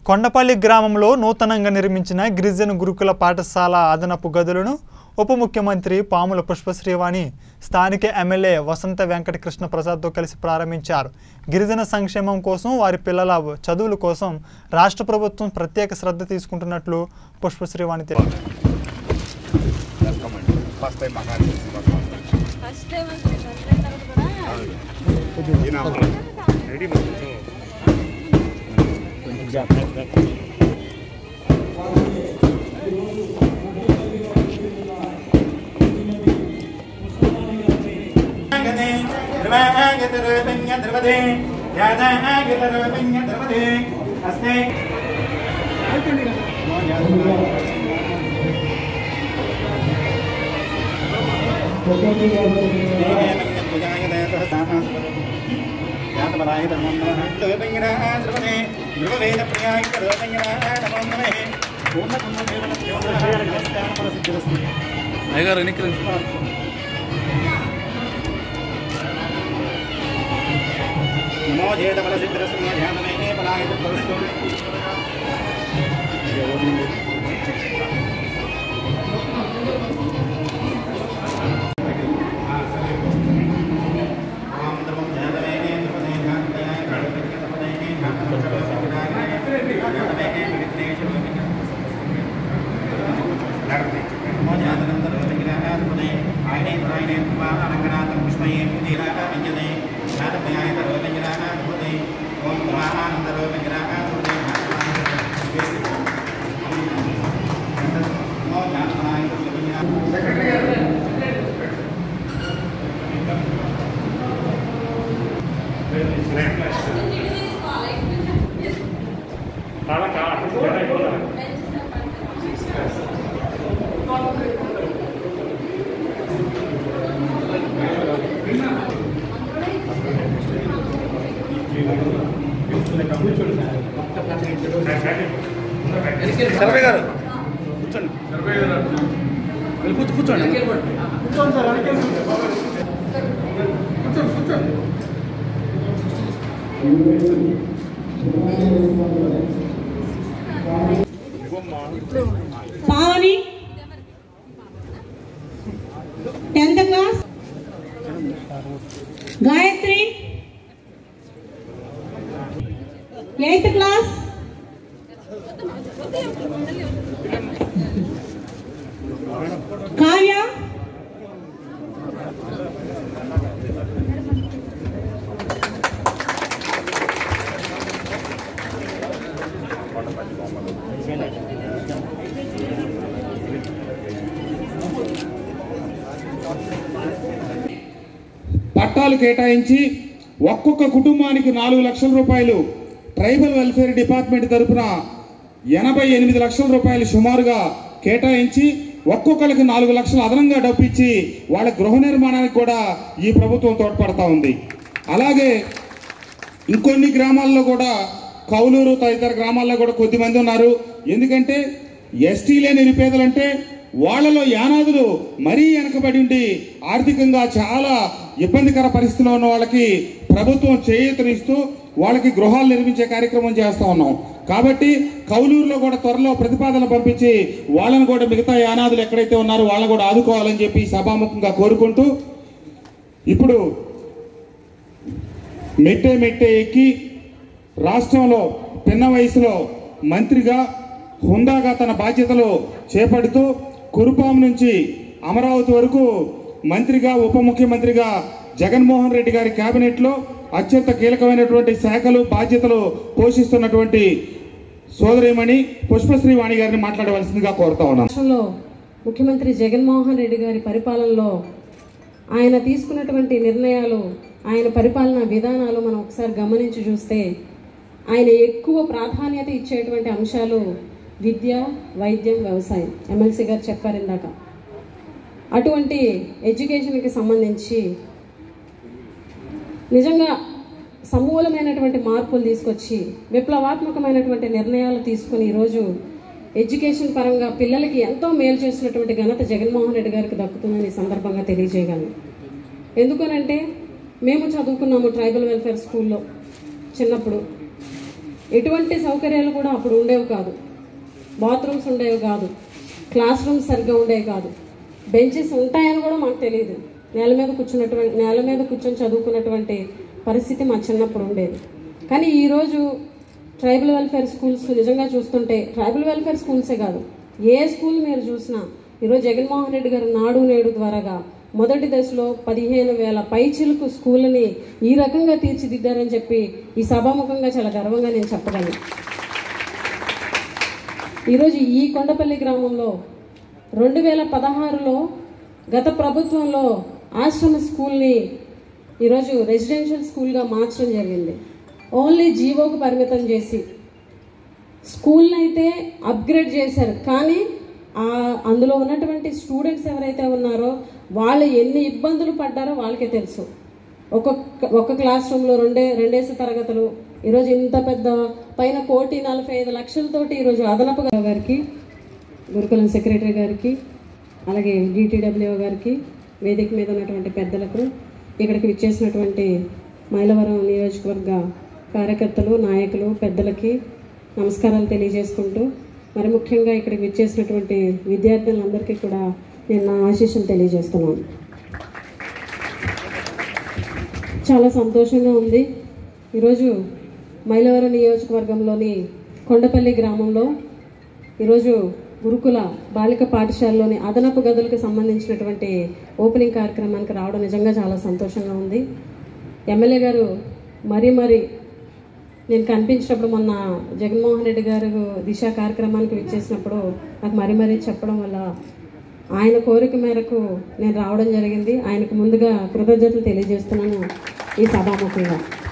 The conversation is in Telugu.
కొండపల్లి గ్రామంలో నూతనంగా నిర్మించిన గిరిజన గురుకుల పాఠశాల అదనపు గదులను ఉప ముఖ్యమంత్రి పాముల పుష్పశ్రీవాణి స్థానిక ఎమ్మెల్యే వసంత వెంకట కృష్ణ ప్రసాద్తో కలిసి ప్రారంభించారు గిరిజన సంక్షేమం కోసం వారి పిల్లల చదువుల కోసం రాష్ట్ర ప్రభుత్వం ప్రత్యేక శ్రద్ధ తీసుకుంటున్నట్లు పుష్పశ్రీవాణి తెలిపారు వెల్కమ్ అండి first time Maharaj first time అంటే ఫస్ట్ టైం తర్వాత కూడా రెడీ అయ్యగారు వెనక్కి రండి. నమో జేత బల సిద్ధరస్మ ధ్యానమే బలాయ తపస్తు శరభయ్య గారు కూర్చోండి వెళ్ళి కూర్చో కూర్చోండి Pavani tenth class Gayatri eighth class Kavya పట్టాలు కేటాయించి ఒక్కొక్క కుటుంబానికి నాలుగు లక్షల రూపాయలు ట్రైబల్ వెల్ఫేర్ డిపార్ట్మెంట్ తరపున ఎనభై ఎనిమిది లక్షల రూపాయలు సుమారుగా కేటాయించి ఒక్కొక్కరికి నాలుగు లక్షలు అదనంగా డబ్బు ఇచ్చి వాళ్ళ గృహ నిర్మాణానికి కూడా ఈ ప్రభుత్వం తోడ్పడతా ఉంది అలాగే ఇంకొన్ని గ్రామాల్లో కూడా కౌలూరు తదితర గ్రామాల్లో కూడా కొద్దిమంది ఉన్నారు ఎందుకంటే ఎస్టీలే నిరుపేదలంటే వాళ్ళలో యానాదులు మరీ వెనకబడి ఉండి ఆర్థికంగా చాలా ఇబ్బందికర పరిస్థితిలో ఉన్న వాళ్ళకి ప్రభుత్వం చేయూతనిస్తూ వాళ్ళకి గృహాలు నిర్మించే కార్యక్రమం చేస్తా ఉన్నాం కాబట్టి కౌలూరులో కూడా త్వరలో ప్రతిపాదన పంపించి వాళ్ళని కూడా మిగతా యానాదులు ఎక్కడైతే ఉన్నారో వాళ్ళని కూడా ఆదుకోవాలని చెప్పి సభాముఖంగా కోరుకుంటూ ఇప్పుడు మెట్టే మెట్టే ఎక్కి రాష్ట్రంలో పిన్న వయసులో మంత్రిగా హుందాగా తన బాధ్యతలు చేపడుతూ కురుపాం నుంచి అమరావతి వరకు మంత్రిగా ఉప ముఖ్యమంత్రిగా జగన్మోహన్ రెడ్డి గారి కేబినెట్లో అత్యంత కీలకమైనటువంటి శాఖలు బాధ్యతలు పోషిస్తున్నటువంటి సోదరిమణి పుష్పశ్రీ వాణి గారిని మాట్లాడవలసిందిగా కోరుతా ఉన్నాను రాష్ట్రంలో ముఖ్యమంత్రి జగన్మోహన్ రెడ్డి గారి పరిపాలనలో ఆయన తీసుకున్నటువంటి నిర్ణయాలు ఆయన పరిపాలన విధానాలు మనం ఒకసారి గమనించి చూస్తే ఆయన ఎక్కువ ప్రాధాన్యత ఇచ్చేటువంటి అంశాలు విద్య వైద్యం వ్యవసాయం ఎమ్మెల్సీ గారు చెప్పారు ఇందాక అటువంటి ఎడ్యుకేషన్కి సంబంధించి నిజంగా సమూలమైనటువంటి మార్పులు తీసుకొచ్చి విప్లవాత్మకమైనటువంటి నిర్ణయాలు తీసుకుని ఈరోజు ఎడ్యుకేషన్ పరంగా పిల్లలకి ఎంతో మేలు చేసినటువంటి ఘనత జగన్మోహన్ రెడ్డి గారికి దక్కుతుందని ఈ సందర్భంగా తెలియజేయగలను ఎందుకనంటే మేము చదువుకున్నాము ట్రైబల్ వెల్ఫేర్ స్కూల్లో చిన్నప్పుడు ఎటువంటి సౌకర్యాలు కూడా అప్పుడు ఉండేవి కాదు బాత్రూమ్స్ ఉండేవి కాదు క్లాస్ రూమ్స్ సరిగ్గా ఉండేవి కాదు బెంచెస్ ఉంటాయని కూడా మాకు తెలియదు నేల మీద కూర్చున్నటువంటి నేల మీద కూర్చొని చదువుకున్నటువంటి పరిస్థితి మా చిన్నప్పుడు ఉండేది కానీ ఈరోజు ట్రైబల్ వెల్ఫేర్ స్కూల్స్ నిజంగా చూస్తుంటే ట్రైబల్ వెల్ఫేర్ స్కూల్సే కాదు ఏ స్కూల్ మీరు చూసినా ఈరోజు జగన్మోహన్ రెడ్డి గారు నాడు నేడు ద్వారాగా మొదటి దశలో పదిహేను వేల పైచిలుకు స్కూల్ని ఈ రకంగా తీర్చిదిద్దారని చెప్పి ఈ సభాముఖంగా చాలా గర్వంగా నేను చెప్పగలను ఈరోజు ఈ కొండపల్లి గ్రామంలో రెండు వేల పదహారులో గత ప్రభుత్వంలో ఆశ్రమ స్కూల్ని ఈరోజు రెసిడెన్షియల్ స్కూల్గా మార్చడం జరిగింది ఓన్లీ జీవోకు పరిమితం చేసి స్కూల్ని అయితే అప్గ్రేడ్ చేశారు కానీ ఆ అందులో ఉన్నటువంటి స్టూడెంట్స్ ఎవరైతే ఉన్నారో వాళ్ళు ఎన్ని ఇబ్బందులు పడ్డారో వాళ్ళకే తెలుసు ఒక్కొక్క ఒక్క క్లాస్ రూమ్లో రెండే రెండేసి తరగతులు ఈరోజు ఇంత పెద్ద పైన కోటి నలభై ఐదు లక్షలతోటి ఈరోజు అదనపు గారికి గురుకులం సెక్రటరీ గారికి అలాగే డిటిడబ్ల్యూ గారికి వేదిక మీద ఉన్నటువంటి పెద్దలకు ఇక్కడికి విచ్చేసినటువంటి మైలవరం నియోజకవర్గ కార్యకర్తలు నాయకులు పెద్దలకి నమస్కారాలు తెలియజేసుకుంటూ మరి ముఖ్యంగా ఇక్కడికి విచ్చేసినటువంటి విద్యార్థులందరికీ కూడా నేను నా ఆశీస్సులు తెలియజేస్తున్నాను చాలా సంతోషంగా ఉంది ఈరోజు మైలవరం నియోజకవర్గంలోని కొండపల్లి గ్రామంలో ఈరోజు గురుకుల బాలిక పాఠశాలలోని అదనపు గదులకు సంబంధించినటువంటి ఓపెనింగ్ కార్యక్రమానికి రావడం నిజంగా చాలా సంతోషంగా ఉంది ఎమ్మెల్యే గారు మరీ మరీ నేను కనిపించినప్పుడు మొన్న జగన్మోహన్ రెడ్డి గారు దిశ కార్యక్రమానికి విచ్చేసినప్పుడు నాకు మరీ మరీ చెప్పడం వల్ల ఆయన కోరిక మేరకు నేను రావడం జరిగింది ఆయనకు ముందుగా కృతజ్ఞతలు తెలియజేస్తున్నాను ఈ సభాముఖంగా